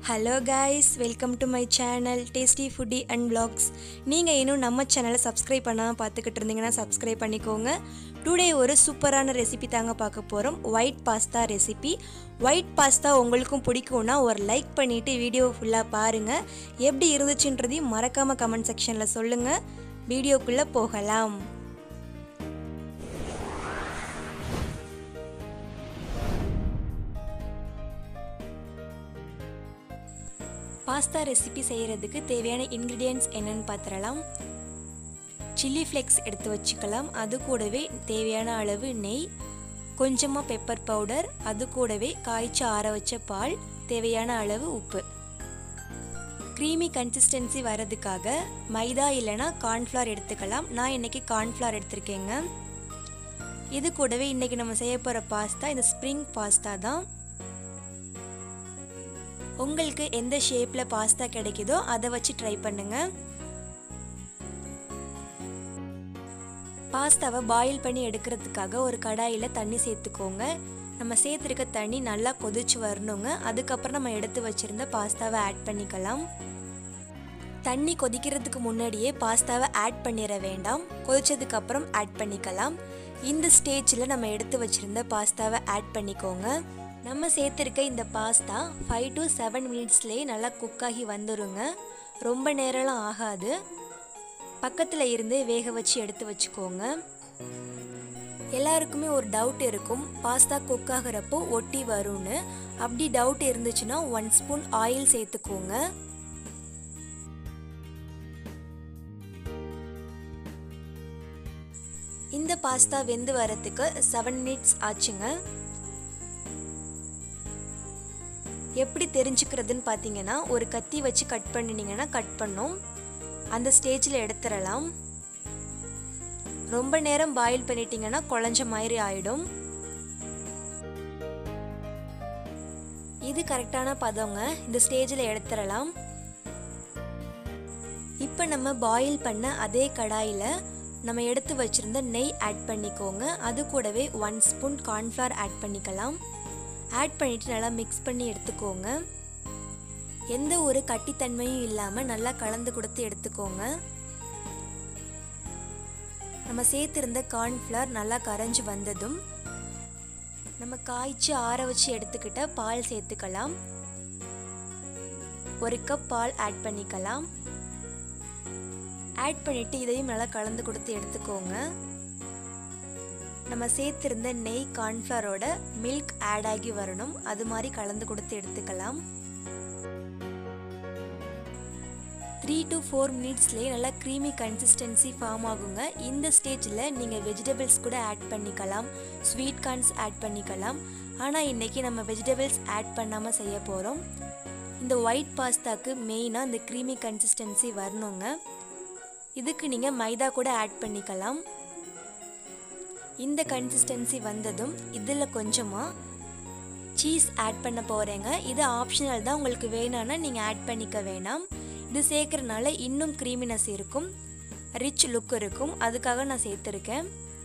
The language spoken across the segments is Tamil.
hello guys welcome to my channel tasty foodie and vlogs நீங்கள் இன்னும் நம்ம சேனலை சப்ஸ்கிரைப் பண்ணாமல் பார்த்துக்கிட்டு இருந்தீங்கன்னா சப்ஸ்கிரைப் பண்ணிக்கோங்க டுடே ஒரு சூப்பரான ரெசிபி தாங்க பார்க்க போகிறோம் white pasta recipe white pasta உங்களுக்கும் பிடிக்கும்னா ஒரு லைக் பண்ணிவிட்டு வீடியோ ஃபுல்லாக பாருங்கள் எப்படி இருந்துச்சுன்றதையும் மறக்காமல் கமெண்ட் செக்ஷனில் சொல்லுங்கள் வீடியோக்குள்ளே போகலாம் பாஸ்தா ரெசிபி செய்கிறதுக்கு தேவையான இன்க்ரீடியன்ட்ஸ் என்னென்னு பார்த்துடலாம் சில்லி ஃப்ளேக்ஸ் எடுத்து வச்சுக்கலாம் அது கூடவே தேவையான அளவு நெய் கொஞ்சமாக பெப்பர் பவுடர் அது கூடவே காய்ச்சி ஆற வச்ச பால் தேவையான அளவு உப்பு க்ரீமி கன்சிஸ்டன்சி வரதுக்காக மைதா இல்லைனா கார்ன்ஃப்ளவர் எடுத்துக்கலாம் நான் இன்றைக்கி கார்ன்ஃப்ளவர் எடுத்திருக்கேங்க இது கூடவே இன்றைக்கி நம்ம செய்ய போகிற பாஸ்தா இந்த ஸ்ப்ரிங் பாஸ்தா தான் உங்களுக்கு எந்த ஷேப்பில் பாஸ்தா கிடைக்குதோ அதை வச்சு ட்ரை பண்ணுங்க பாஸ்தாவை பாயில் பண்ணி எடுக்கிறதுக்காக ஒரு கடாயில் தண்ணி சேர்த்துக்கோங்க நம்ம சேர்த்துருக்க தண்ணி நல்லா கொதிச்சு வரணுங்க அதுக்கப்புறம் நம்ம எடுத்து வச்சுருந்த பாஸ்தாவை ஆட் பண்ணிக்கலாம் தண்ணி கொதிக்கிறதுக்கு முன்னாடியே பாஸ்தாவை ஆட் பண்ணிட வேண்டாம் கொதிச்சதுக்கப்புறம் ஆட் பண்ணிக்கலாம் இந்த ஸ்டேஜில் நம்ம எடுத்து வச்சுருந்த பாஸ்தாவை ஆட் பண்ணிக்கோங்க நம்ம சேர்த்துருக்க இந்த பாஸ்தா ஃபைவ் டு செவன் மினிட்ஸ்லேயே நல்லா குக் ஆகி வந்துருங்க ரொம்ப நேரம்லாம் ஆகாது பக்கத்தில் இருந்து வேக வச்சு எடுத்து வச்சுக்கோங்க எல்லாருக்குமே ஒரு டவுட் இருக்கும் பாஸ்தா குக் ஆகிறப்போ ஒட்டி வரும்னு அப்படி டவுட் இருந்துச்சுன்னா ஒன் ஸ்பூன் ஆயில் சேர்த்துக்கோங்க இந்த பாஸ்தா வெந்து வரத்துக்கு செவன் மினிட்ஸ் ஆச்சுங்க எப்படி தெரிஞ்சுக்கிறதுன்னு பார்த்தீங்கன்னா ஒரு கத்தி வச்சு கட் பண்ணினீங்கன்னா கட் பண்ணும் அந்த ஸ்டேஜில் எடுத்துடலாம் ரொம்ப நேரம் பாயில் பண்ணிட்டீங்கன்னா குழஞ்ச மாதிரி ஆயிடும் இது கரெக்டான பதங்க இந்த ஸ்டேஜில் எடுத்துடலாம் இப்போ நம்ம பாயில் பண்ண அதே கடாயில் நம்ம எடுத்து வச்சுருந்த நெய் ஆட் பண்ணிக்கோங்க அது கூடவே ஒன் ஸ்பூன் கார்ன்ஃப்ளவர் ஆட் பண்ணிக்கலாம் ஆட் பண்ணிவிட்டு நல்லா மிக்ஸ் பண்ணி எடுத்துக்கோங்க எந்த ஒரு கட்டித்தன்மையும் இல்லாமல் நல்லா கலந்து கொடுத்து எடுத்துக்கோங்க நம்ம சேர்த்துருந்த கார்ன்ஃப்ளவர் நல்லா கரைஞ்சி வந்ததும் நம்ம காய்ச்சி ஆற வச்சு எடுத்துக்கிட்ட பால் சேர்த்துக்கலாம் ஒரு கப் பால் ஆட் பண்ணிக்கலாம் ஆட் பண்ணிவிட்டு இதையும் நல்லா கலந்து கொடுத்து எடுத்துக்கோங்க நம்ம சேர்த்துருந்த நெய் கார்ன்ஃப்ளவரோட மில்க் ஆட் ஆகி வரணும் அது மாதிரி கலந்து கொடுத்து எடுத்துக்கலாம் த்ரீ டு ஃபோர் மினிட்ஸ்லேயே நல்லா க்ரீமி கன்சிஸ்டன்சி ஃபார்ம் ஆகுங்க இந்த ஸ்டேஜில் நீங்கள் வெஜிடபிள்ஸ் கூட ஆட் பண்ணிக்கலாம் ஸ்வீட் கார்ன்ஸ் ஆட் பண்ணிக்கலாம் ஆனால் இன்றைக்கி நம்ம வெஜிடபிள்ஸ் ஆட் பண்ணாமல் செய்ய போகிறோம் இந்த ஒயிட் பாஸ்தாக்கு மெயினாக இந்த க்ரீமி கன்சிஸ்டன்சி வரணுங்க இதுக்கு நீங்கள் மைதா கூட ஆட் பண்ணிக்கலாம் இந்த கன்சிஸ்டன்சி வந்ததும் இதில் கொஞ்சமாக சீஸ் ஆட் பண்ண போகிறேங்க இது ஆப்ஷனல் தான் உங்களுக்கு வேணும்னா நீங்கள் ஆட் பண்ணிக்க வேணாம் இது சேர்க்குறனால இன்னும் க்ரீமினஸ் இருக்கும் ரிச் லுக் இருக்கும் அதுக்காக நான் சேர்த்துருக்கேன்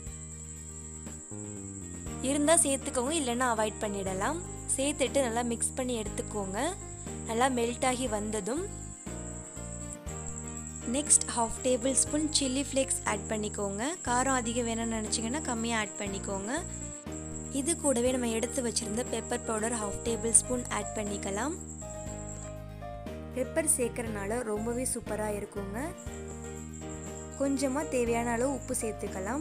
இருந்தால் சேர்த்துக்கோங்க இல்லைன்னா அவாய்ட் பண்ணிடலாம் சேர்த்துட்டு நல்லா மிக்ஸ் பண்ணி எடுத்துக்கோங்க நல்லா மெல்ட் ஆகி வந்ததும் next half tablespoon chilli flakes add பண்ணிக்கோங்க காரம் அதிகம் வேணும்னு நினச்சிங்கன்னா கம்மியாக ஆட் பண்ணிக்கோங்க இது கூடவே நம்ம எடுத்து வச்சுருந்த pepper powder half tablespoon add பண்ணிக்கலாம் பெப்பர் சேர்க்குறனால ரொம்பவே சூப்பராக இருக்குங்க கொஞ்சமாக தேவையான அளவு உப்பு சேர்த்துக்கலாம்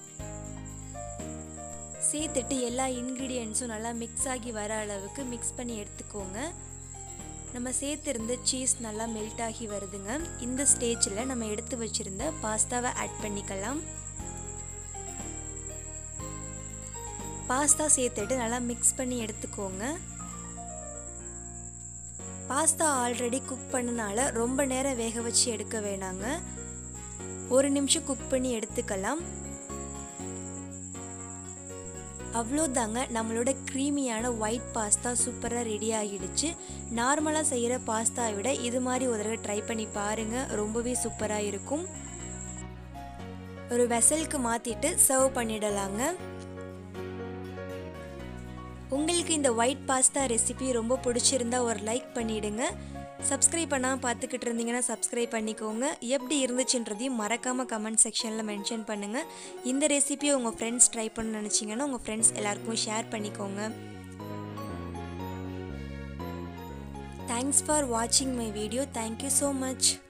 சேர்த்துட்டு எல்லா இன்க்ரீடியன்ஸும் நல்லா மிக்ஸ் ஆகி வர அளவுக்கு மிக்ஸ் பண்ணி எடுத்துக்கோங்க நம்ம சேர்த்துருந்த சீஸ் நல்லா மெல்ட் ஆகி வருதுங்க இந்த ஸ்டேஜில் நம்ம எடுத்து வச்சுருந்த பாஸ்தாவை ஆட் பண்ணிக்கலாம் பாஸ்தா சேர்த்துட்டு நல்லா மிக்ஸ் பண்ணி எடுத்துக்கோங்க பாஸ்தா ஆல்ரெடி குக் பண்ணனால ரொம்ப நேரம் வேக வச்சு எடுக்க வேணாங்க ஒரு நிமிஷம் குக் பண்ணி எடுத்துக்கலாம் அவ்வளோதாங்க நம்மளோட க்ரீமியான ஒயிட் பாஸ்தா சூப்பராக ரெடி ஆகிடுச்சு நார்மலாக செய்கிற பாஸ்தாவை விட இது மாதிரி ஒரு தடவை ட்ரை பண்ணி பாருங்கள் ரொம்பவே சூப்பராக இருக்கும் ஒரு வெசலுக்கு மாற்றிட்டு சர்வ் பண்ணிடலாங்க உங்களுக்கு இந்த ஒயிட் பாஸ்தா ரெசிபி ரொம்ப பிடிச்சிருந்தா ஒரு லைக் பண்ணிவிடுங்க சப்ஸ்கிரைப் பண்ணாமல் பார்த்துக்கிட்டு இருந்தீங்கன்னா சப்ஸ்கிரைப் பண்ணிக்கோங்க எப்படி இருந்துச்சுன்றதையும் மறக்காமல் கமெண்ட் செக்ஷனில் மென்ஷன் பண்ணுங்கள் இந்த ரெசிபியை உங்கள் ஃப்ரெண்ட்ஸ் ட்ரை பண்ண நினச்சிங்கன்னா உங்கள் ஃப்ரெண்ட்ஸ் எல்லாருக்கும் ஷேர் பண்ணிக்கோங்க தேங்க்ஸ் ஃபார் வாட்சிங் my video thank you so much